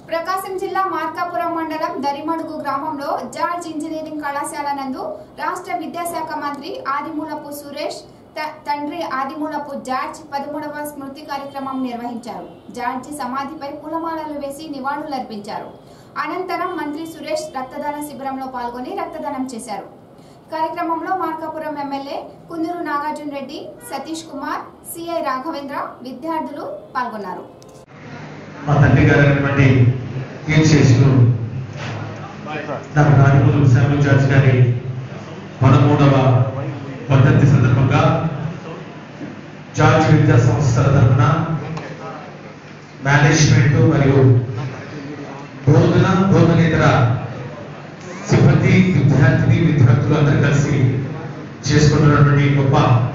ప్రకాశం జిల్లా మార్కాపురం మండలం దరిమడుగు గ్రామంలో జార్జ్ ఇంజనీరింగ్ కళాశాల నందు రాష్ట్ర విద్యాశాఖ మంత్రి ఆదిమూలపు సురేష్ త- తండ్రి ఆదిమూలపు జార్జ్ పదమూడవ స్మృతి కార్యక్రమం నిర్వహించారు జార్జి సమాధిపై పూలమాలలు వేసి నివాళులర్పించారు అనంతరం మంత్రి సురేష్ రక్తదాన శిబిరంలో పాల్గొని రక్తదానం చేశారు కార్యక్రమంలో మార్కాపురం ఎమ్మెల్యే కుందూరు నాగార్జున రెడ్డి సతీష్ కుమార్ సిఐ రాఘవేంద్ర విద్యార్థులు పాల్గొన్నారు మా తండ్రి గారు అయినటువంటి కీర్తిశేషులు డాక్టర్ రాజమూలు శామ్యుల్ జార్జ్ గారి పదమూడవ వర్ధంతి సందర్భంగా జార్జ్ విద్యా సంస్థల తరఫున మేనేజ్మెంట్ మరియు బోధన బోధనేతర సిబ్బంది విద్యార్థిని విద్యార్థులు అందరూ కలిసి చేసుకుంటున్నటువంటి గొప్ప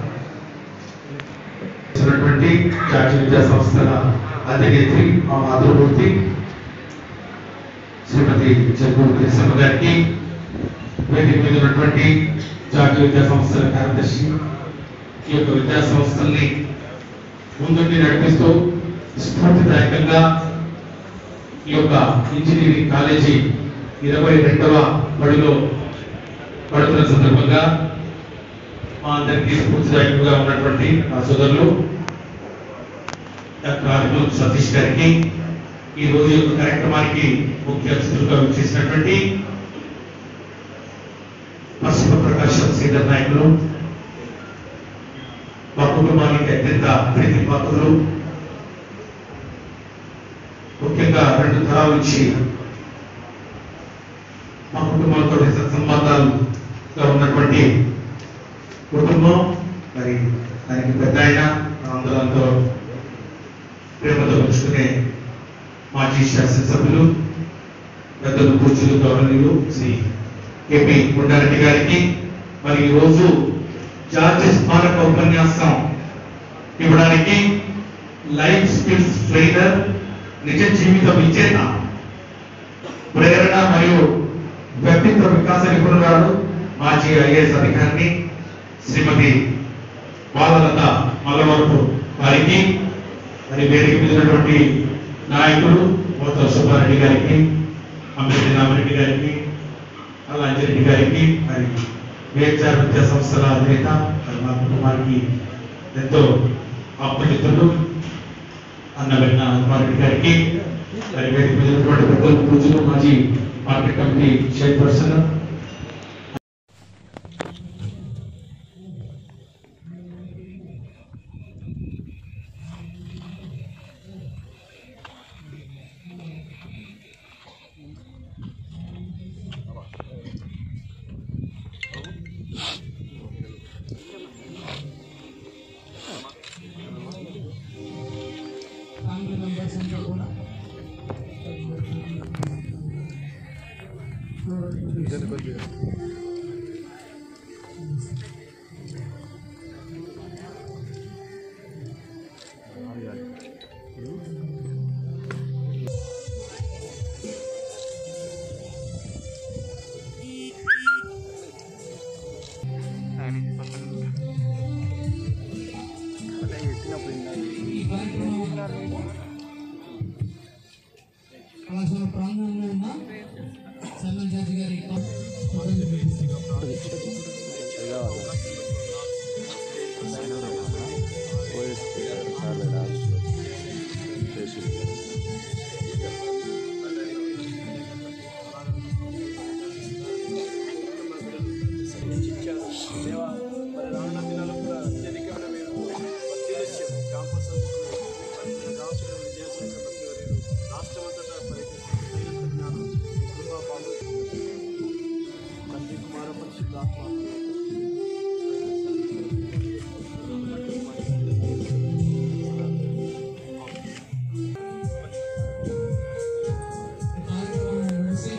చేసినటువంటి జాతీయ విద్యా సంస్థల అధినేత్రి మా మాధవమూర్తి శ్రీమతి చెరుకు కృష్ణ గారికి వేదిక మీద ఉన్నటువంటి జాతీయ విద్యా సంస్థల కార్యదర్శి ఈ యొక్క విద్యా సంస్థల్ని ముందుండి నడిపిస్తూ స్ఫూర్తిదాయకంగా ఈ యొక్క ఇంజనీరింగ్ కాలేజీ ఇరవై రెండవ బడిలో పడుతున్న సందర్భంగా మా అందరికీ స్ఫూర్తిదాయకంగా ఉన్నటువంటి మా సోదరులు డాక్టర్ ఆదిమూలం సతీష్ గారికి ఈ రోజు యొక్క కార్యక్రమానికి ముఖ్య అతిథులుగా విచ్చేసినటువంటి పశ్చిమ ప్రకాశం సీనియర్ నాయకులు మా కుటుంబానికి అత్యంత ప్రీతి పాత్రులు ముఖ్యంగా రెండు తరాల నుంచి మా కుటుంబాలతో సత్సంబంధాలుగా ఉన్నటువంటి కుటుంబం మరి దానికి పెద్ద ఆయన ఆందోళనతో ప్రేమతో ఉంచుకునే మాజీ శాసనసభ్యులు పెద్దలు పూజలు గౌరవనీయులు శ్రీ కేపీ కొండారెడ్డి గారికి మరి ఈ రోజు జార్జ్ స్మారక ఉపన్యాసం ఇవ్వడానికి లైఫ్ స్కిల్స్ ట్రైనర్ నిజ జీవిత విజేత ప్రేరణ మరియు వ్యక్తిత్వ వికాస నిపుణురాలు మాజీ ఐఏఎస్ అధికారిని శ్రీమతి బాలలత మల్లవరపు వారికి మరి వేదిక మీద ఉన్నటువంటి నాయకులు మోత సుబ్బారెడ్డి గారికి అంబేద్కర్ రామరెడ్డి గారికి అలాంజరెడ్డి గారికి మరి వేచార్ విద్యా సంస్థల అధినేత మరి మా కుటుంబానికి ఎంతో ఆప్తమిత్రులు అన్న వెన్న హనుమారెడ్డి గారికి మరి వేదిక మీద ఉన్నటువంటి పెద్దలు పూజలు మాజీ market committee chairperson family members అంతా కూడా ఈ కార్యక్రమం కళాశాల ప్రాంగణంలో ఉన్న సల్మాన్ జాజి గారి పదవిని పెట్టిస్తారు. ఈ కార్యక్రమాన్ని ముగిసి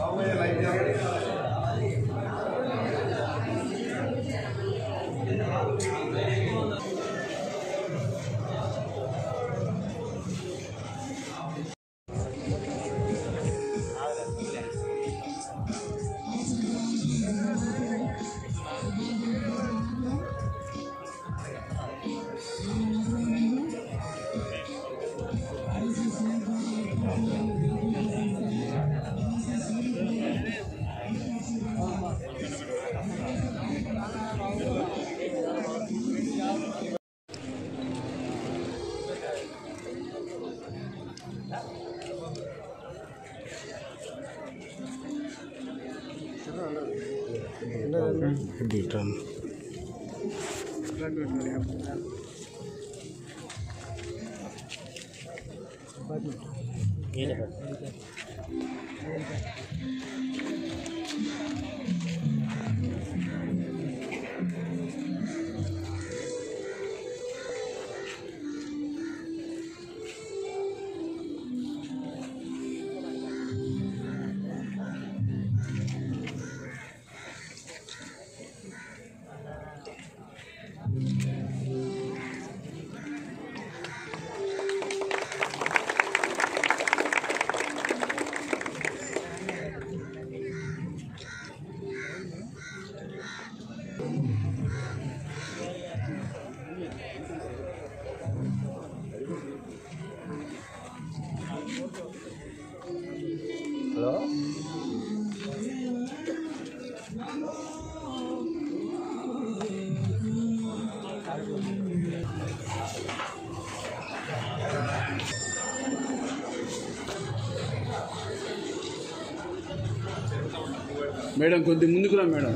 మేడం కొద్ది ముందుకు రా మేడం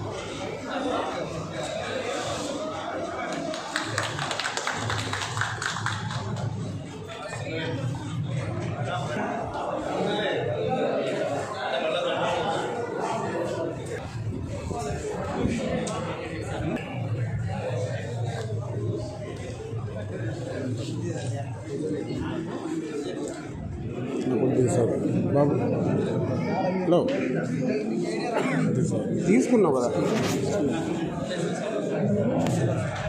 బాబు హలో తీసుకున్నావు కదా